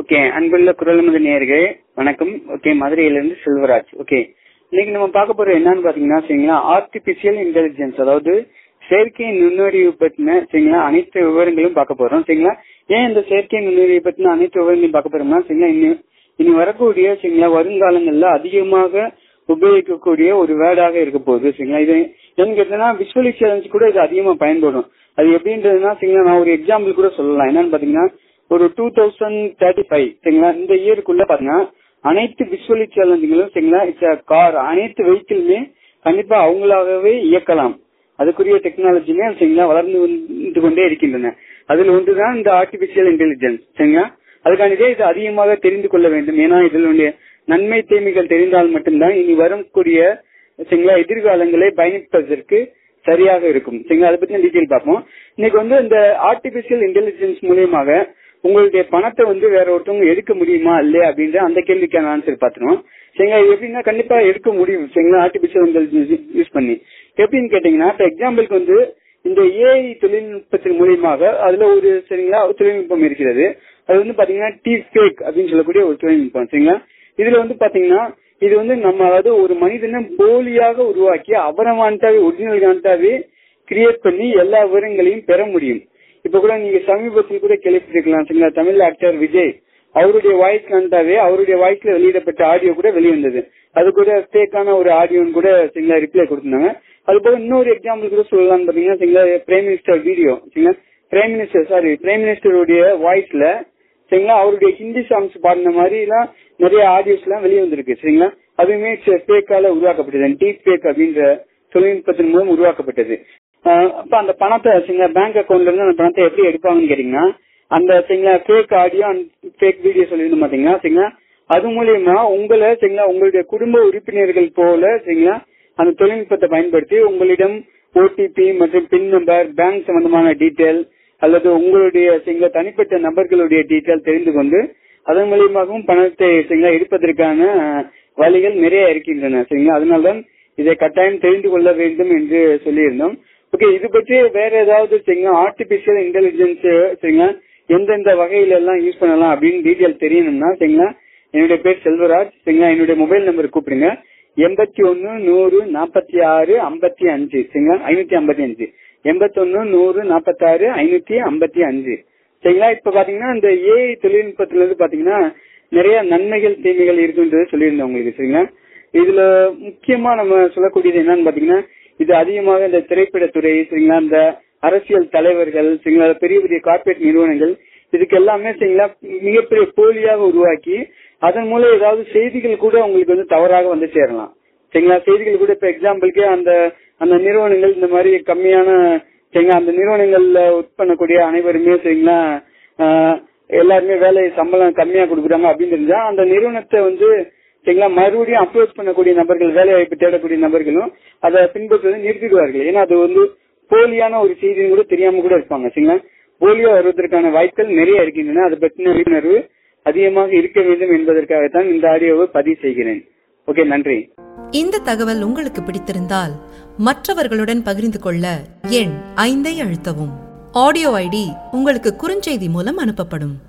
okay அன்புள்ள குரல்மது நேயர்களே வணக்கம் ஓகே மதுரையிலிருந்து செல்வராஜ் ஓகே இன்னைக்கு நம்ம பார்க்க போறது என்னன்னு பாத்தீங்கன்னா சரிங்களா ஆர்டிபிஷியல் இன்டெலிஜென்ஸ் அதாவது செயற்கை நுண்ணறிவு பத்தின சரிங்களா அனைத்து விவரங்களும் பார்க்க போறோம் சரிங்களா ஏன் இந்த செயற்கை நுண்ணறிவு பத்தின அனைத்து விவரங்களையும் பார்க்க போறோம்னா சரிங்களா இனி இனி வரக்கூடிய சரிங்களா வருங்காலங்கள்ல அதிகமாக உபயோகிக்கக்கூடிய ஒரு வேர்டாக இருக்க போகுது சரிங்களா இது என்ன கேட்டீங்கன்னா விஷுவலைசேஷன்ஸ் கூட இது அதிகமா பயன்படும் அது எப்படின்றதுன்னா சரிங்களா நான் ஒரு எக்ஸாம்பிள் கூட சொல்லலாம் என்னன்னு பாத்தீங்கன்னா ஒரு டூ தௌசண்ட் தேர்ட்டி ஃபைவ் சரிங்களா இந்த இயருக்குள்ள பாத்தீங்கன்னா அனைத்து விசுவலி சேலஞ்சுகளும் சரிங்களா இட்ஸ் கார் அனைத்து வெஹிக்கிளுமே கண்டிப்பா அவங்களாகவே இயக்கலாம் அதுக்குரிய டெக்னாலஜியுமே சரிங்களா வளர்ந்து வந்து கொண்டே இருக்கின்றன அதுல ஒன்றுதான் இந்த ஆர்டிபிஷியல் இன்டெலிஜென்ஸ் சரிங்களா அதுக்காண்டியே இது அதிகமாக தெரிந்து கொள்ள வேண்டும் ஏன்னா இதனுடைய நன்மை தீமைகள் தெரிந்தால் மட்டும்தான் இனி வரக்கூடிய சரிங்களா எதிர்காலங்களை பயணிப்பதற்கு சரியாக இருக்கும் சரிங்களா அதை பத்தி டீட்டெயில் பார்ப்போம் இன்னைக்கு வந்து இந்த ஆர்டிபிஷியல் இன்டெலிஜென்ஸ் மூலியமாக உங்களுடைய பணத்தை வந்து வேற ஒருத்தவங்க எடுக்க முடியுமா இல்லையா அப்படின்ற அந்த கேள்விக்கான ஆன்சர் பாத்துருவோம் சரிங்களா எப்படின்னா கண்டிப்பா எடுக்க முடியும் சரிங்களா ஆர்டிபிஷியல் இன்டெலிஜென்ஸ் யூஸ் பண்ணி எப்படின்னு கேட்டீங்கன்னா இப்ப எக்ஸாம்பிளுக்கு வந்து இந்த ஏஐ தொழில்நுட்பத்தின் மூலியமாக அதுல ஒரு சரிங்களா தொழில்நுட்பம் இருக்கிறது அது வந்து பாத்தீங்கன்னா டி ஃபேக் அப்படின்னு சொல்லக்கூடிய ஒரு தொழில்நுட்பம் சரிங்களா இதுல வந்து பாத்தீங்கன்னா இது வந்து நம்ம அதாவது ஒரு மனிதனை போலியாக உருவாக்கி அவரை வாண்டாவே ஒரிஜினல் காண்டாவே கிரியேட் பண்ணி எல்லா விவரங்களையும் பெற முடியும் இப்ப கூட நீங்க சமீபத்தில் கூட கேள்விப்பட்டிருக்கலாம் சரிங்களா தமிழ் ஆக்டர் விஜய் அவருடைய வாய்ஸ் காண்டாவே அவருடைய வாய்ஸ்ல வெளியிடப்பட்ட ஆடியோ கூட வெளிவந்தது அது கூட ஃபேக்கான ஒரு ஆடியோன்னு கூட சரிங்களா ரிப்ளை கொடுத்திருந்தாங்க அது போக இன்னொரு எக்ஸாம்பிள் கூட சொல்லலாம்னு பாத்தீங்கன்னா சரிங்களா பிரைம் மினிஸ்டர் வீடியோ சரிங்களா பிரைம் மினிஸ்டர் சாரி பிரைம் மினிஸ்டருடைய வாய்ஸ்ல சரிங்களா அவருடைய ஹிந்தி சாங்ஸ் பாடின மாதிரி எல்லாம் நிறைய ஆடியோஸ் எல்லாம் வெளியே வந்திருக்கு சரிங்களா அதுவுமே ஃபேக்கால உருவாக்கப்பட்டது டீப் ஃபேக் அப்படின்ற தொழில்நுட்பத்தின் மூலம் உருவாக்கப்பட்டது அப்ப அந்த பணத்தை சரிங்களா பேங்க் அக்கௌண்ட்ல இருந்து அந்த பணத்தை எப்படி எடுப்பாங்கன்னு கேட்டீங்கன்னா அந்த சரிங்களா fake audio and fake video சொல்லியிருந்தோம் பாத்தீங்கன்னா சரிங்களா அது மூலியமா உங்களை சரிங்களா உங்களுடைய குடும்ப உறுப்பினர்கள் போல சரிங்களா அந்த தொழில்நுட்பத்தை பயன்படுத்தி உங்களிடம் ஓடிபி மற்றும் பின் நம்பர் பேங்க் சம்பந்தமான டீட்டெயில் அல்லது உங்களுடைய சரிங்களா தனிப்பட்ட நபர்களுடைய டீட்டெயில் தெரிந்து கொண்டு அதன் மூலியமாகவும் பணத்தை சரிங்களா எடுப்பதற்கான வழிகள் நிறைய இருக்கின்றன சரிங்களா அதனால்தான் இதை கட்டாயம் தெரிந்து கொள்ள வேண்டும் என்று சொல்லியிருந்தோம் ஓகே இது பற்றி வேற ஏதாவது சரிங்களா ஆர்டிபிஷியல் இன்டெலிஜென்ஸ் சரிங்களா எந்தெந்த வகையில எல்லாம் யூஸ் பண்ணலாம் அப்படின்னு டீட்டெயில் தெரியணும்னா சரிங்களா என்னுடைய பேர் செல்வராஜ் சரிங்களா என்னுடைய மொபைல் நம்பர் கூப்பிடுங்க எண்பத்தி ஒன்னு நூறு நாற்பத்தி ஆறு ஐம்பத்தி அஞ்சு சரிங்களா ஐநூத்தி ஐம்பத்தி அஞ்சு எண்பத்தி ஒன்னு நூறு நாற்பத்தி ஆறு ஐநூத்தி ஐம்பத்தி அஞ்சு சரிங்களா இப்ப பாத்தீங்கன்னா இந்த ஏஐ தொழில்நுட்பத்துல இருந்து பாத்தீங்கன்னா நிறைய நன்மைகள் தீமைகள் இருக்குன்றது சொல்லியிருந்தேன் உங்களுக்கு சரிங்களா இதுல முக்கியமா நம்ம சொல்லக்கூடியது என்னன்னு பாத்தீங்கன்னா இது அதிகமாக இந்த திரைப்படத்துறை சரிங்களா இந்த அரசியல் தலைவர்கள் சரிங்களா பெரிய பெரிய கார்பரேட் நிறுவனங்கள் இதுக்கு எல்லாமே சரிங்களா மிகப்பெரிய போலியாக உருவாக்கி அதன் மூலம் ஏதாவது செய்திகள் கூட உங்களுக்கு வந்து தவறாக வந்து சேரலாம் சரிங்களா செய்திகள் கூட இப்ப எக்ஸாம்பிளுக்கு அந்த அந்த நிறுவனங்கள் இந்த மாதிரி கம்மியான சரிங்களா அந்த நிறுவனங்கள்ல ஒர்க் பண்ணக்கூடிய அனைவருமே சரிங்களா எல்லாருமே வேலை சம்பளம் கம்மியா கொடுக்குறாங்க அப்படின்னு தெரிஞ்சா அந்த நிறுவனத்தை வந்து சரிங்களா மறுபடியும் அப்ரோச் பண்ணக்கூடிய நபர்கள் வேலை வாய்ப்பு தேடக்கூடிய நபர்களும் அதை பின்பற்றுவதை நிறுத்திடுவார்கள் ஏன்னா அது வந்து போலியான ஒரு செய்தின்னு கூட தெரியாம கூட இருப்பாங்க சரிங்களா போலியோ வருவதற்கான வாய்ப்புகள் நிறைய இருக்கின்றன அதை பற்றின விழிப்புணர்வு அதிகமாக இருக்க வேண்டும் என்பதற்காகத்தான் இந்த ஆடியோவை பதிவு செய்கிறேன் ஓகே நன்றி இந்த தகவல் உங்களுக்கு பிடித்திருந்தால் மற்றவர்களுடன் பகிர்ந்து கொள்ள எண் ஐந்தை அழுத்தவும் ஆடியோ ஐடி உங்களுக்கு குறுஞ்செய்தி மூலம் அனுப்பப்படும்